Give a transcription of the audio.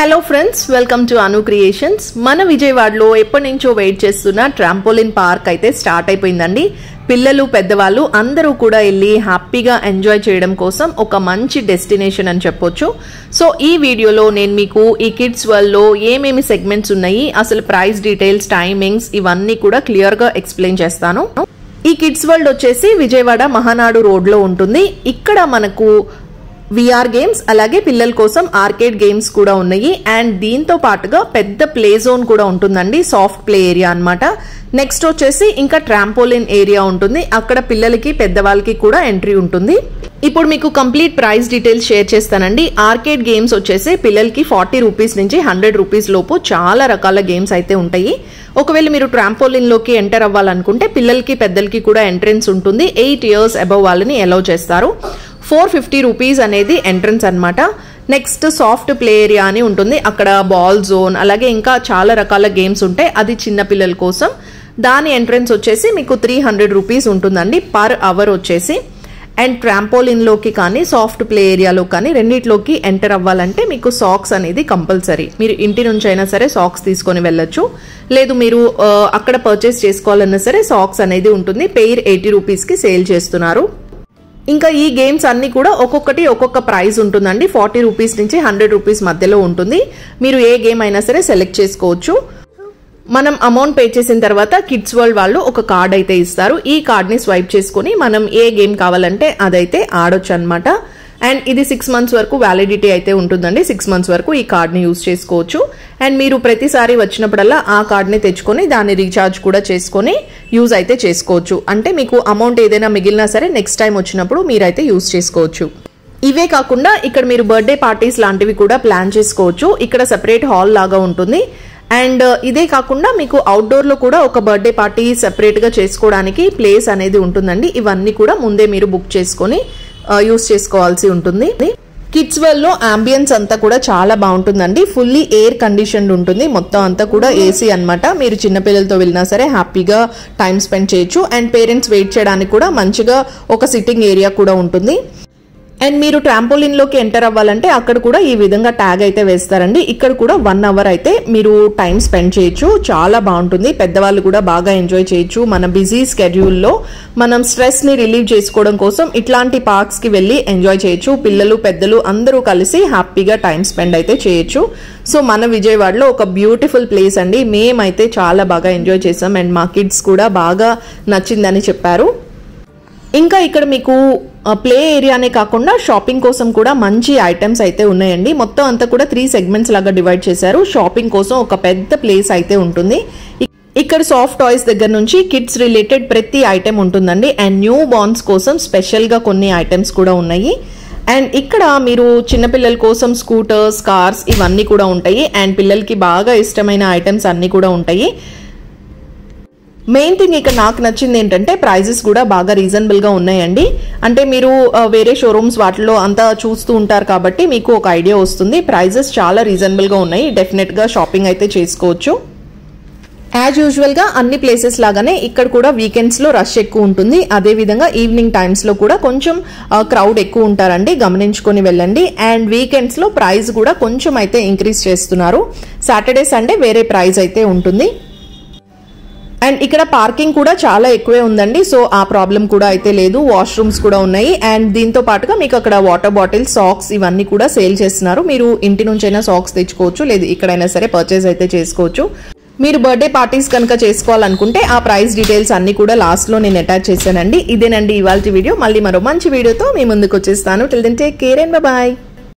hello friends welcome to Anu creations మన విజయవాడలో ఎప్పటి నుంచో వెయిట్ చేస్తున్న ట్రాంపోలిన్ పార్క్ అయితే స్టార్ట్ అయిపోయిందండి పిల్లలు పెద్దవాళ్ళు అందరూ కూడా వెళ్ళి హ్యాపీగా ఎంజాయ్ చేయడం కోసం ఒక మంచి డెస్టినేషన్ అని చెప్పొచ్చు సో ఈ వీడియోలో నేను మీకు ఈ కిడ్స్ వరల్డ్లో ఏమేమి సెగ్మెంట్స్ ఉన్నాయి అసలు ప్రైస్ డీటెయిల్స్ టైమింగ్స్ ఇవన్నీ కూడా క్లియర్గా ఎక్స్ప్లెయిన్ చేస్తాను ఈ కిడ్స్ వరల్డ్ వచ్చేసి విజయవాడ మహానాడు రోడ్లో ఉంటుంది ఇక్కడ మనకు విఆర్ గేమ్స్ అలాగే పిల్లల కోసం ఆర్కేడ్ గేమ్స్ కూడా ఉన్నాయి అండ్ దీంతో పాటుగా పెద్ద ప్లే జోన్ కూడా ఉంటుందండి సాఫ్ట్ ప్లే ఏరియా అన్నమాట నెక్స్ట్ వచ్చేసి ఇంకా ట్రాంపోలిన్ ఏరియా ఉంటుంది అక్కడ పిల్లలకి పెద్దవాళ్ళకి కూడా ఎంట్రీ ఉంటుంది ఇప్పుడు మీకు కంప్లీట్ ప్రైస్ డీటెయిల్స్ షేర్ చేస్తానండి ఆర్కేడ్ గేమ్స్ వచ్చేసి పిల్లలకి ఫార్టీ రూపీస్ నుంచి హండ్రెడ్ రూపీస్ లోపు చాలా రకాల గేమ్స్ అయితే ఉంటాయి ఒకవేళ మీరు ట్రాంపోలిన్ లోకి ఎంటర్ అవ్వాలనుకుంటే పిల్లలకి పెద్దలకి కూడా ఎంట్రెన్స్ ఉంటుంది ఎయిట్ ఇయర్స్ అబవ్ వాళ్ళని అలౌ చేస్తారు ఫోర్ ఫిఫ్టీ రూపీస్ అనేది ఎంట్రన్స్ అనమాట నెక్స్ట్ సాఫ్ట్ ప్లే ఏరియా అని ఉంటుంది అక్కడ బాల్ జోన్ అలాగే ఇంకా చాలా రకాల గేమ్స్ ఉంటాయి అది చిన్న పిల్లల కోసం దాని ఎంట్రన్స్ వచ్చేసి మీకు త్రీ హండ్రెడ్ రూపీస్ ఉంటుందండి పర్ అవర్ వచ్చేసి అండ్ ట్రాంపోలిన్లోకి కానీ సాఫ్ట్ ప్లే ఏరియాలో కానీ రెండిట్లోకి ఎంటర్ అవ్వాలంటే మీకు సాక్స్ అనేది కంపల్సరీ మీరు ఇంటి నుంచి అయినా సరే సాక్స్ తీసుకొని వెళ్ళొచ్చు లేదు మీరు ఆ, అక్కడ పర్చేస్ చేసుకోవాలన్నా సరే సాక్స్ అనేది ఉంటుంది పెయిర్ ఎయిటీ రూపీస్కి సేల్ చేస్తున్నారు ఇంకా ఈ గేమ్స్ అన్ని కూడా ఒక్కొక్కటి ఒక్కొక్క ప్రైస్ ఉంటుందండి ఫార్టీ రూపీస్ నుంచి హండ్రెడ్ రూపీస్ మధ్యలో ఉంటుంది మీరు ఏ గేమ్ అయినా సరే సెలెక్ట్ చేసుకోవచ్చు మనం అమౌంట్ పే చేసిన తర్వాత కిడ్స్ వరల్డ్ వాళ్ళు ఒక కార్డ్ అయితే ఇస్తారు ఈ కార్డ్ని స్వైప్ చేసుకొని మనం ఏ గేమ్ కావాలంటే అదైతే ఆడొచ్చు అనమాట అండ్ ఇది సిక్స్ మంత్స్ వరకు వ్యాలిడిటీ అయితే ఉంటుందండి సిక్స్ మంత్స్ వరకు ఈ కార్డ్ని యూస్ చేసుకోవచ్చు అండ్ మీరు ప్రతిసారి వచ్చినప్పుడల్లా ఆ కార్డ్ని తెచ్చుకొని దాన్ని రీఛార్జ్ కూడా చేసుకొని యూజ్ అయితే చేసుకోవచ్చు అంటే మీకు అమౌంట్ ఏదైనా మిగిలినా సరే నెక్స్ట్ టైం వచ్చినప్పుడు మీరైతే యూజ్ చేసుకోవచ్చు ఇవే కాకుండా ఇక్కడ మీరు బర్త్డే పార్టీస్ లాంటివి కూడా ప్లాన్ చేసుకోవచ్చు ఇక్కడ సెపరేట్ హాల్ లాగా ఉంటుంది అండ్ ఇదే కాకుండా మీకు అవుట్డోర్ లో కూడా ఒక బర్త్డే పార్టీ సెపరేట్ గా చేసుకోవడానికి ప్లేస్ అనేది ఉంటుందండి ఇవన్నీ కూడా ముందే మీరు బుక్ చేసుకొని యూస్ చేసుకోవాల్సి ఉంటుంది కిడ్స్ వెల్ లో అంబియన్స్ అంతా కూడా చాలా బాగుంటుందండి ఫుల్లీ ఎయిర్ కండిషన్ ఉంటుంది మొత్తం అంతా కూడా ఏసీ అన్నమాట మీరు చిన్నపిల్లలతో వెళ్ళినా సరే హ్యాపీగా టైం స్పెండ్ చేయొచ్చు అండ్ పేరెంట్స్ వెయిట్ చేయడానికి కూడా మంచిగా ఒక సిట్టింగ్ ఏరియా కూడా ఉంటుంది అండ్ మీరు ట్రాంపోలిన్ లోకి ఎంటర్ అవ్వాలంటే అక్కడ కూడా ఈ విధంగా ట్యాగ్ అయితే వేస్తారండి ఇక్కడ కూడా వన్ అవర్ అయితే మీరు టైం స్పెండ్ చేయొచ్చు చాలా బాగుంటుంది పెద్దవాళ్ళు కూడా బాగా ఎంజాయ్ చేయొచ్చు మన బిజీ స్కెడ్యూల్లో మనం స్ట్రెస్ ని రిలీవ్ చేసుకోవడం కోసం ఇట్లాంటి పార్క్స్ కి వెళ్ళి ఎంజాయ్ చేయొచ్చు పిల్లలు పెద్దలు అందరూ కలిసి హ్యాపీగా టైం స్పెండ్ అయితే చేయొచ్చు సో మన విజయవాడలో ఒక బ్యూటిఫుల్ ప్లేస్ అండి మేమైతే చాలా బాగా ఎంజాయ్ చేసాం అండ్ మా కిడ్స్ కూడా బాగా నచ్చిందని చెప్పారు ఇంకా ఇక్కడ మీకు ప్లే ఏరియానే కాకుండా షాపింగ్ కోసం కూడా మంచి ఐటమ్స్ అయితే ఉన్నాయండి మొత్తం అంతా కూడా త్రీ సెగ్మెంట్స్ లాగా డివైడ్ చేశారు షాపింగ్ కోసం ఒక పెద్ద ప్లేస్ అయితే ఉంటుంది ఇక్- ఇక్కడ సాఫ్ట్ టాయ్స్ దగ్గర నుంచి కిడ్స్ రిలేటెడ్ ప్రతి ఐటెం ఉంటుందండి అండ్ న్యూ బార్న్స్ కోసం స్పెషల్గా కొన్ని ఐటమ్స్ కూడా ఉన్నాయి అండ్ ఇక్కడ మీరు చిన్నపిల్లల కోసం స్కూటర్స్ కార్స్ ఇవన్నీ కూడా ఉంటాయి అండ్ పిల్లలకి బాగా ఇష్టమైన ఐటమ్స్ అన్నీ కూడా ఉంటాయి మెయిన్ థింగ్ ఇక్కడ నాకు నచ్చింది ఏంటంటే ప్రైజెస్ కూడా బాగా రీజనబుల్ గా ఉన్నాయండి అంటే మీరు ఆ, వేరే షోరూమ్స్ వాటిలో అంతా చూస్తూ ఉంటారు కాబట్టి మీకు ఒక ఐడియా వస్తుంది ప్రైజెస్ చాలా రీజనబుల్ గా ఉన్నాయి డెఫినెట్ గా షాపింగ్ అయితే చేసుకోవచ్చు యాజ్ యూజువల్ గా అన్ని ప్లేసెస్ లాగానే ఇక్కడ కూడా వీకెండ్స్ లో రష్ ఎక్కువ ఉంటుంది అదే విధంగా ఈవినింగ్ టైమ్స్ లో కూడా కొంచెం క్రౌడ్ ఎక్కువ ఉంటారండి గమనించుకొని వెళ్ళండి అండ్ వీకెండ్స్ లో ప్రైస్ కూడా కొంచెం అయితే ఇంక్రీజ్ చేస్తున్నారు సాటర్డే సండే వేరే ప్రైస్ అయితే ఉంటుంది అండ్ ఇక్కడ పార్కింగ్ కూడా చాలా ఎక్కువే ఉందండి సో ఆ ప్రాబ్లం కూడా అయితే లేదు వాష్రూమ్స్ కూడా ఉన్నాయి అండ్ దీంతో పాటుగా మీకు అక్కడ వాటర్ బాటిల్ సాక్స్ ఇవన్నీ కూడా సేల్ చేస్తున్నారు మీరు ఇంటి నుంచైనా సాక్స్ తెచ్చుకోవచ్చు లేదు ఇక్కడైనా సరే పర్చేస్ అయితే చేసుకోవచ్చు మీరు బర్త్డే పార్టీస్ కనుక చేసుకోవాలనుకుంటే ఆ ప్రైస్ డీటెయిల్స్ అన్ని కూడా లాస్ట్ లో నేను అటాచ్ చేశానండి ఇదేనండి ఇవాళ వీడియో మళ్ళీ మరో మంచి వీడియోతో మీ ముందుకు వచ్చేస్తాను till then take care and bye